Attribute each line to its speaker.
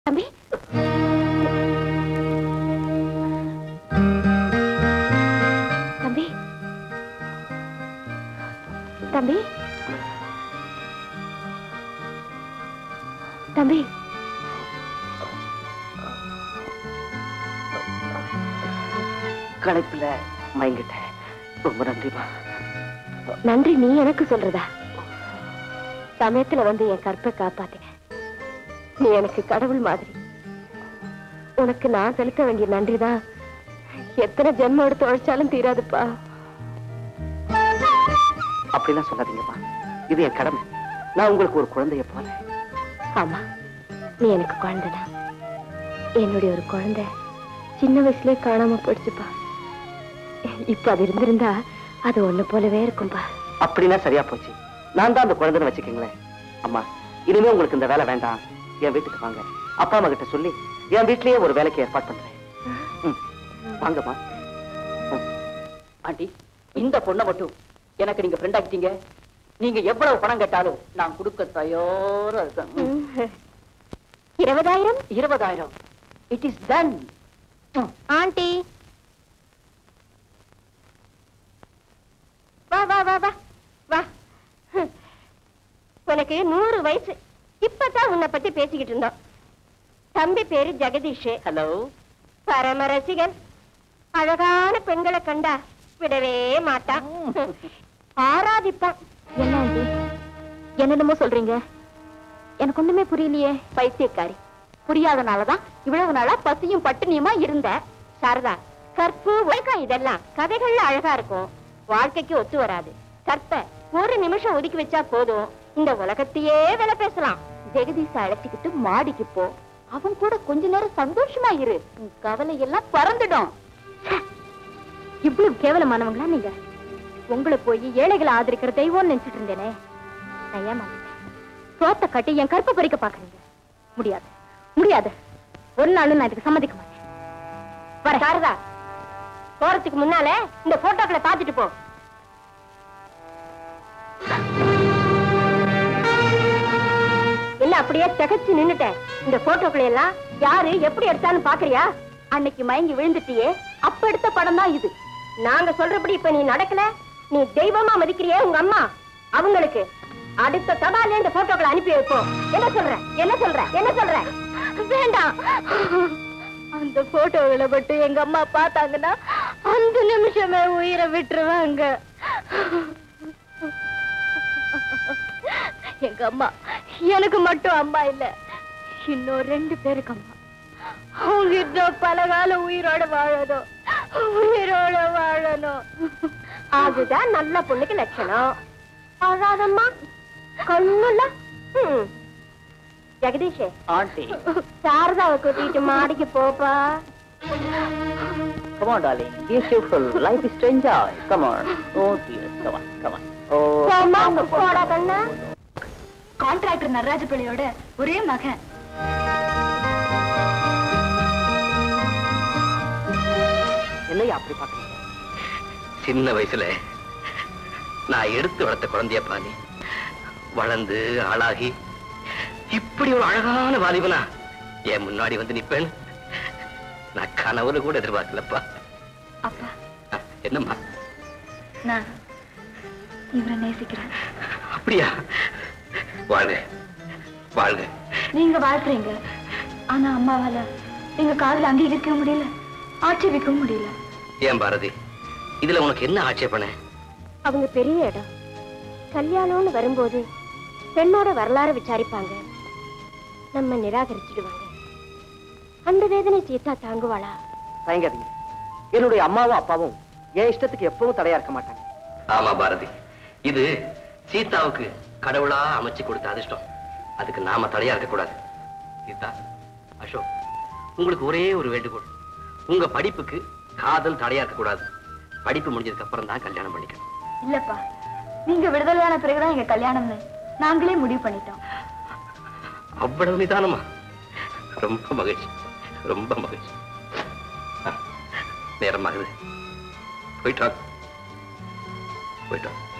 Speaker 1: தம்பி தம்பி தம்பி தம்பி
Speaker 2: களைப்புல மயங்கிட்டேன் ரொம்ப நன்றிமா
Speaker 1: நன்றி நீ எனக்கு சொல்றதா சமயத்துல வந்து என் கற்பை காப்பாத்தின நீ எனக்கு கடவுள் மாதிரி உனக்கு நான் செலுத்த வேண்டிய நன்றிதான் எத்தனை ஜென்மம் எடுத்து உழைச்சாலும் தீராதுப்பா
Speaker 2: அப்படிலாம் சொல்லாதீங்கம்மா இது என் கடமை நான் உங்களுக்கு ஒரு குழந்தைய போல
Speaker 1: ஆமா நீ எனக்கு குழந்தைதான் என்னுடைய ஒரு குழந்தை சின்ன வயசுலயே காணாம போயிடுச்சுப்பா இப்ப அது இருந்திருந்தா அது ஒண்ணு போலவே இருக்கும்பா
Speaker 2: அப்படின்னா சரியா போச்சு நான் தான் அந்த குழந்தைன்னு வச்சுக்கீங்களேன் அம்மா இனிமே உங்களுக்கு இந்த வேலை வேண்டாம் என் வீட்டுக்கு வாங்க அப்பா அம்மா கிட்ட சொல்லி என் வீட்லயே ஒரு வேலைக்கு ஏற்பாடு பண்றேன் ம், வாங்கம்மா
Speaker 3: ஆண்டி இந்த பொண்ணை மட்டும் எனக்கு நீங்க ஃப்ரெண்ட் ஆக்கிட்டீங்க நீங்க எவ்வளவு பணம் கேட்டாலும் நான் கொடுக்க தயாரா இருக்கேன் ம்.
Speaker 1: இருபதாயிரம்
Speaker 3: இருபதாயிரம் இட் இஸ் டன்
Speaker 1: ஆண்டி வா வா வா வா வா ஹம். உனக்கு நூறு வயசு இப்பதான் உன்னை பத்தி பேசிக்கிட்டு இருந்தோம் தம்பி பேரு ஜெகதீஷ்
Speaker 3: ஹலோ
Speaker 1: பரம ரசிகன் அழகான பெண்களை கண்டா விடவே மாட்டான் ஆராதிப்பான் என்ன ஆண்டி என்னென்னமோ சொல்றீங்க எனக்கு ஒண்ணுமே புரியலையே பைத்தியக்காரி புரியாதனாலதான் இவ்வளவு நாளா பசியும் பட்டினியுமா இருந்த சாரதா கற்பு ஒழுக்கம் இதெல்லாம் கதைகள்ல அழகா இருக்கும் வாழ்க்கைக்கு ஒத்து வராது கற்ப ஒரு நிமிஷம் ஒதுக்கி வச்சா போதும் இந்த உலகத்தையே விலை பேசலாம் ஜெகதீஷ அழைச்சிக்கிட்டு மாடிக்கு போ அவன் கூட கொஞ்ச நேரம் சந்தோஷமா இரு உன் கவலை எல்லாம் பறந்துடும் ச்சே, இவ்வளவு கேவலமானவங்களா நீங்க உங்களை போய் ஏழைகளை ஆதரிக்கிற தெய்வம்னு நினைச்சிட்டு இருந்தேனே நான் ஏமாந்துட்டேன் சோத்த கட்டி என் கற்பை பறிக்க பாக்குறீங்க முடியாது முடியாது ஒரு நாளும் நான் இதுக்கு சம்மதிக்க மாட்டேன் வர சாரதா போறதுக்கு முன்னால இந்த போட்டோக்களை பாத்துட்டு போ என்ன அப்படியே திகச்சு நின்னுட்டேன் இந்த போட்டோக்களை எல்லாம் யாரு எப்படி எடுத்தான்னு பாக்குறியா அன்னைக்கு மயங்கி விழுந்துட்டியே அப்ப எடுத்த படம் தான் இது நாங்க சொல்றபடி இப்ப நீ நடக்கல நீ தெய்வமா மதிக்கிறியே உங்க அம்மா அவங்களுக்கு அடுத்த தபாலே இந்த போட்டோக்களை அனுப்பி வைப்போம் என்ன சொல்ற என்ன சொல்ற என்ன சொல்ற வேண்டாம் அந்த போட்டோகளை மட்டும் எங்க அம்மா பார்த்தாங்கன்னா அந்த நிமிஷமே உயிரை விட்டுருவாங்க எங்க அம்மா எனக்கு மட்டும் அம்மா இல்ல இன்னும் ரெண்டு பேருக்கு அம்மா அவங்க இன்னும் பல காலம் உயிரோட வாழணும் உயிரோட வாழணும் அதுதான் நல்ல பொண்ணுக்கு லட்சணம் அழாதம்மா கண்ணுல ம். ஜெகதீஷ்
Speaker 3: ஆண்டி
Speaker 1: சாரதாவை கூட்டிட்டு மாடிக்கு போப்பா
Speaker 3: come on darling beautiful life is to enjoy come on oh dear come on come on oh
Speaker 1: போம்மா, போடா கண்ணா
Speaker 4: கான்ட்ராக்டர் நடராஜ பிள்ளையோட ஒரே மகன்
Speaker 2: என்னையா அப்படி பாக்குறீங்க
Speaker 5: சின்ன வயசுல நான் எடுத்து வளர்த்த குழந்தைய பாலி வளர்ந்து ஆளாகி இப்படி ஒரு அழகான வாலிபனா என் முன்னாடி வந்து நிப்பேன் நான் கனவுல கூட எதிர்பார்க்கலப்பா
Speaker 4: அப்பா
Speaker 5: அ, என்னம்மா
Speaker 4: நான் இவரை நேசிக்கிறேன்
Speaker 5: அப்படியா வாழ்க வாழ்க
Speaker 4: நீங்க வாழ்த்துறீங்க ஆனா அம்மாவால எங்க காதல அங்கீகரிக்க முடியல ஆட்சேபிக்கவும் முடியல
Speaker 5: ஏன் பாரதி இதுல உனக்கு என்ன ஆட்சேபனை
Speaker 1: அவங்க பெரிய இடம் கல்யாணம்னு வரும்போது பெண்ணோட வரலாறு விசாரிப்பாங்க நம்ம நிராகரிச்சிடுவாங்க அந்த வேதனை சீதா தாங்குவாளா
Speaker 2: தயங்காதீங்க என்னுடைய அம்மாவும் அப்பாவும் என் இஷ்டத்துக்கு எப்பவும் தடையா இருக்க மாட்டாங்க
Speaker 5: ஆமா பாரதி இது சீதாவுக்கு கடவுளா அமைச்சு கொடுத்த அதிர்ஷ்டம் அதுக்கு நாம தடையா இருக்க கூடாது சீதா அசோக் உங்களுக்கு ஒரே ஒரு வேண்டுகோள் உங்க படிப்புக்கு காதல் தடையா இருக்க கூடாது படிப்பு முடிஞ்சதுக்கு அப்புறம் தான் கல்யாணம் பண்ணிக்கணும்
Speaker 4: இல்லப்பா நீங்க விடுதலையான பிறகுதான் எங்க கல்யாணம்னு நாங்களே முடிவு பண்ணிட்டோம்
Speaker 5: அவ்வளவு நிதானமா ரொம்ப மகிழ்ச்சி ரொம்ப மகிழ்ச்சி ஆ, நேரமாகுது போயிட்டு வா. போயிட்டு வா.